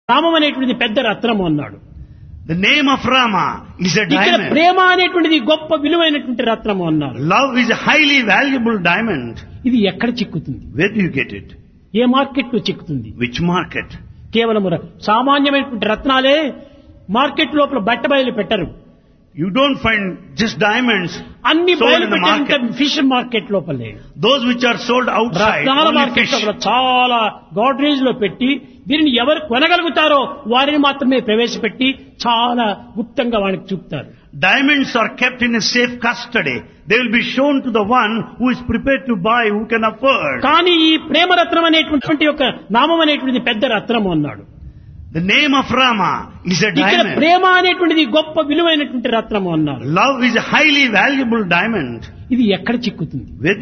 నామం అనేటువంటిది పెద్ద రత్నము అన్నాడు The name of Rama is a ఇక్కడ diamond. ప్రేమ అనేటువంటిది గొప్ప విలువైనటువంటి రత్నము అన్నారు Love is a highly valuable diamond. ఇది ఎక్కడ చిక్కుతుంది Where do you get it? ఏ మార్కెట్ లో చిక్కుతుంది Which market? కేవలం ర- సామాన్యమైనటువంటి రత్నాలే మార్కెట్ లోపల బట్ట బయలు పెట్టరు You don't find just diamonds అన్ని sold బయలు in the పెట్టే market. ఫిష్ మార్కెట్ లోపలే Those which are sold outside, రత్నాల only మార్కెట్ fish. లోపల చాలా గోడ్రేజ్ లో పెట్టి దీనిని ఎవరు కొనగలుగుతారో వారిని మాత్రమే ప్రవేశపెట్టి చాలా గుప్తంగా వానికి చూపుతారు Diamonds are kept in a safe custody. They will be shown to the one who is prepared to buy, who can afford. కానీ ఈ ప్రేమరత్నం అనేటువంటి ఒక నామం అనేటువంటిది పెద్ద రత్నము అన్నాడు The name of Rama is a ఇక్కడ diamond. ప్రేమ అనేటువంటిది గొప్ప విలువైనటువంటి రత్నము అన్నారు Love is a highly valuable diamond. ఇది ఎక్కడ చిక్కుతుంది Where